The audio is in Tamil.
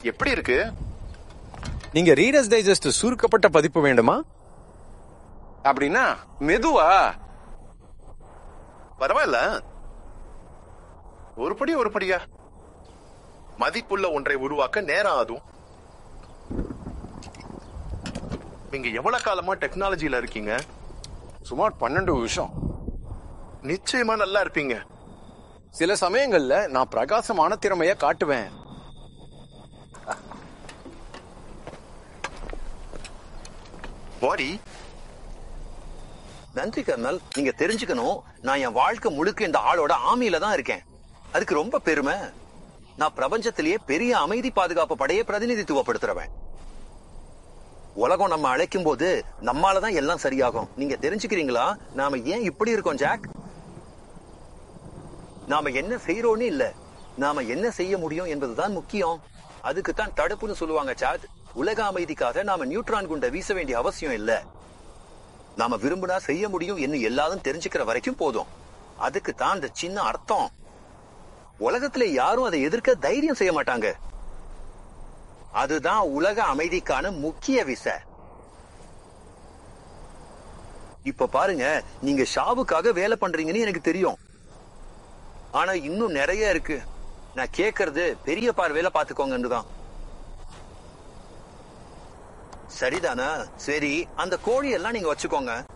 எப்படி இருக்கு நீங்க ரீடர்ஸ் டைஜஸ்ட் சுருக்கப்பட்ட பதிப்பு வேண்டுமா அப்படின்னா மெதுவா பரவாயில்ல ஒரு படி ஒரு படியா மதிப்புள்ள ஒன்றை உருவாக்க நேரம் ஆகும் நீங்க எவ்வளவு காலமா டெக்னாலஜில இருக்கீங்க சுமார் பன்னெண்டு வருஷம் நிச்சயமா நல்லா இருப்பீங்க சில சமயங்கள்ல நான் பிரகாசமான திறமைய காட்டுவேன் பாடி நன்றி கர்னல் நீங்க தெரிஞ்சுக்கணும் நான் என் வாழ்க்கை முழுக்க இந்த ஆளோட ஆமியில தான் இருக்கேன் அதுக்கு ரொம்ப பெருமை நான் பிரபஞ்சத்திலேயே பெரிய அமைதி பாதுகாப்பு படையை பிரதிநிதித்துவப்படுத்துறவன் உலகம் நம்ம அழைக்கும் போது நம்மாலதான் எல்லாம் சரியாகும் நீங்க தெரிஞ்சுக்கிறீங்களா நாம ஏன் இப்படி இருக்கோம் ஜாக் நாம என்ன செய்யறோம்னு இல்ல நாம என்ன செய்ய முடியும் என்பதுதான் முக்கியம் அதுக்கு தான் தடுப்புன்னு சொல்லுவாங்க சாத் உலக அமைதிக்காக நாம நியூட்ரான் குண்டை வீச வேண்டிய அவசியம் இல்ல நாம விரும்பினா செய்ய முடியும் என்று எல்லாரும் தெரிஞ்சுக்கிற வரைக்கும் போதும் அதுக்கு தான் அந்த சின்ன அர்த்தம் உலகத்துல யாரும் அதை எதிர்க்க தைரியம் செய்ய மாட்டாங்க அதுதான் உலக அமைதிக்கான முக்கிய விசை இப்ப பாருங்க நீங்க ஷாவுக்காக வேலை பண்றீங்கன்னு எனக்கு தெரியும் ஆனா இன்னும் நிறைய இருக்கு நான் கேக்குறது பெரிய பார்வையில பாத்துக்கோங்கன்னு தான் சரிதானா சரி அந்த கோழி எல்லாம் நீங்க வச்சுக்கோங்க